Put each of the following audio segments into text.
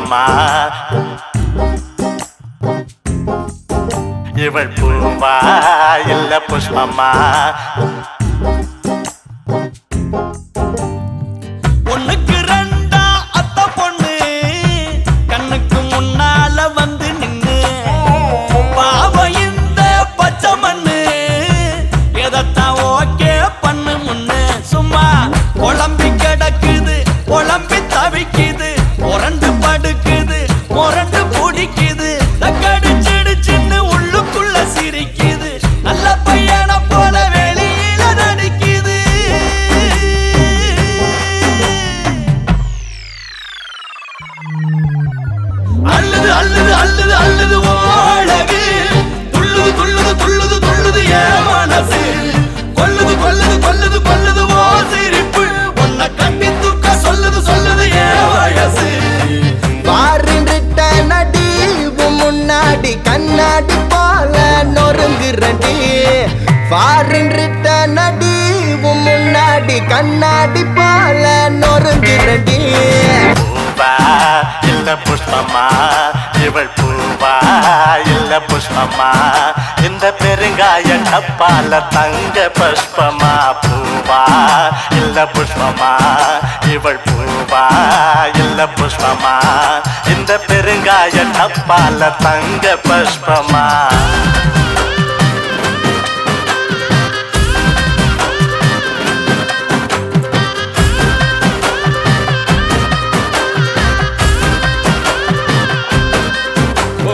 புஷ்பமா இவள் பூவா இல்ல புஷ்பமா ஒண்ணுக்கு ரெண்டா அத்த பொண்ணு கண்ணுக்கு முன்னால வந்து நின்னு பாவம் இந்த பச்சை மண்ணு எதத்தான் ஓகே பண்ணு முன்னு சும்மா குழம்பி கிடக்குது குழம்பி தவிக்குது புரண்டு படுக்குது புரண்டு பிடிக்குது கடிச்சிடுச்சுன்னு உள்ளுக்குள்ள சிரிக்குது நல்ல பையனை போல வெளியில நடிக்குது அல்லது அல்லது அல்லது அல்லது ஓழகு துள்ளுது துள்ளுது துள்ளுது துள்ளுது ஏன் மனசு கொல்லுது கொல்லுது கொல்லுது கொல்லுது ஓ சிரிப்பு உன்னை கண்டி தூக்க சொல்லுது சொல்லுது ஏன் வயசு பாருன்றிட்ட நடி உன் முன்னாடி கண்ணாடி போல நொறுங்குறடி பாருன்றிட்ட நடி உன் முன்னாடி கண்ணாடி போல நொறுங்குறடி பூவா இல்ல புஷ்பமா இவள் பூவா இல்ல புஷ்பமா இந்த பெருங்காய டப்பால தங்க புஷ்பமா பூவா இல்ல புஷ்பமா இவள் பூவா இல்ல புஷ்பமா இந்த பெருங்காய டப்பால தங்க புஷ்பமா ஓ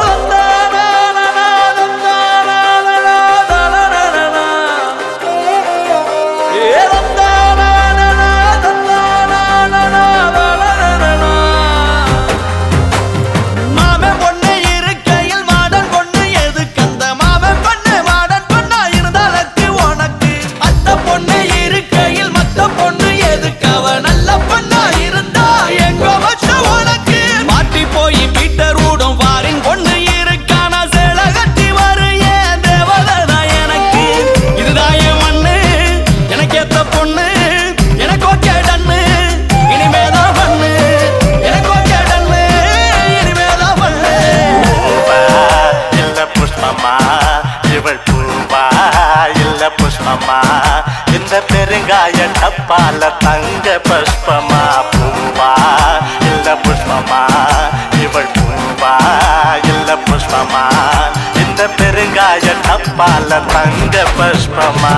மாமன் பொண்ணு இருக்கையில் மாடன் பொண்ணு எதுக்கு அந்த மாமன் பொண்ணு மாடன் பொண்ணா இருந்தாலக்கு உனக்கு அத்த பொண்ணு இருக்கையில் மத்த பொண்ணு எதுக்கு அவ நல்ல பொண்ணா இருந்தா எங்க வச்ச உனக்கு மாட்டி போய் பீட்டர் ஊடும் வாரின் பொண்ணு இருக்கானா சேல கட்டி வரும் ஏன் தேவதை எனக்கு இதுதான் என் மண்ணு எனக்கு ஏத்த பொண்ணு எனக்கு ஓகே டன்னு இனிமேதான் பண்ணு எனக்கு ஓகே டன்னு இனிமேதான் பண்ணு பூவா இல்ல புஷ்பமா இவள் பூவா இல்ல புஷ்பமா இந்த பெருங்காய டப்பால தங்க புஷ்பமா பூவா இல்ல புஷ்பமா இவள் பூவா இல்ல புஷ்பமா இந்த பெருங்காய டப்பால தங்க புஷ்பமா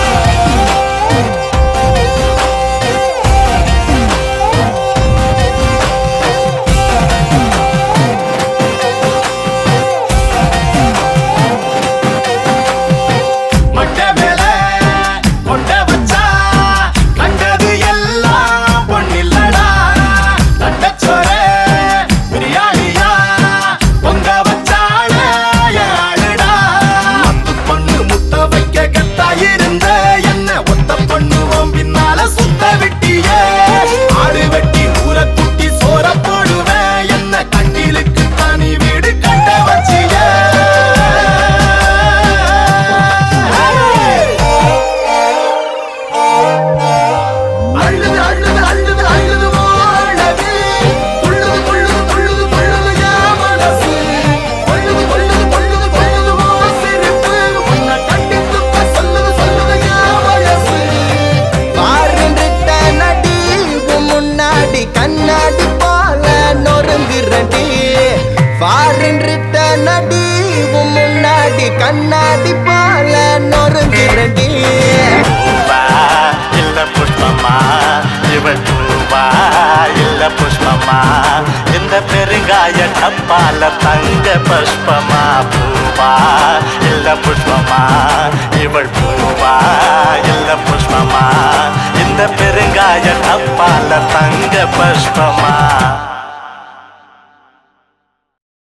மொட்டை மேல கொண்ட வச்சா கண்டது எல்லாம் பொன்னில்லடா தட்டச்சோர பிரியாணியா பொங்க வச்சாள யாழுடா மத்து பொண்ணு முத்த வைக்க கத்தா இருந்த என்ன ஒத்த பண்ணுவோம் பின்னால சுத்த வெட்டிய ஆடு வெட்டி ஊற குட்டி சோற போடுவேன் என்ன கட்டிலுக்கு தனி வீடு கட்ட வச்சிய அழுது அழுது அழுது அழுது வாழவே துள்ளுது துள்ளுது துள்ளுது துள்ளுது என் மனசு கொள்ளுது கொள்ளுது கொள்ளுது கொள்ளுது ஓ சிரிப்பு உன்னை கட்டி துக்க சொல்லுது சொல்லுது என் வயசு பாருன்றிட்ட நடி உன் முன்னாடி கண்ணாடி போல நொறுங்குறடி பாருன்றிட்ட நடி உன் முன்னாடி கண்ணாடி போல நொறுங்குறடி பூவா இல்ல புஷ்பமா இவள் பூவா இல்ல புஷ்பமா இந்த பெருங்காய டப்பால தங்க புஷ்பமா பூவா இல்ல புஷ்பமா இவள் பூவா இல்ல புஷ்பமா இந்த பெருங்காய டப்பால தங்க புஷ்பமா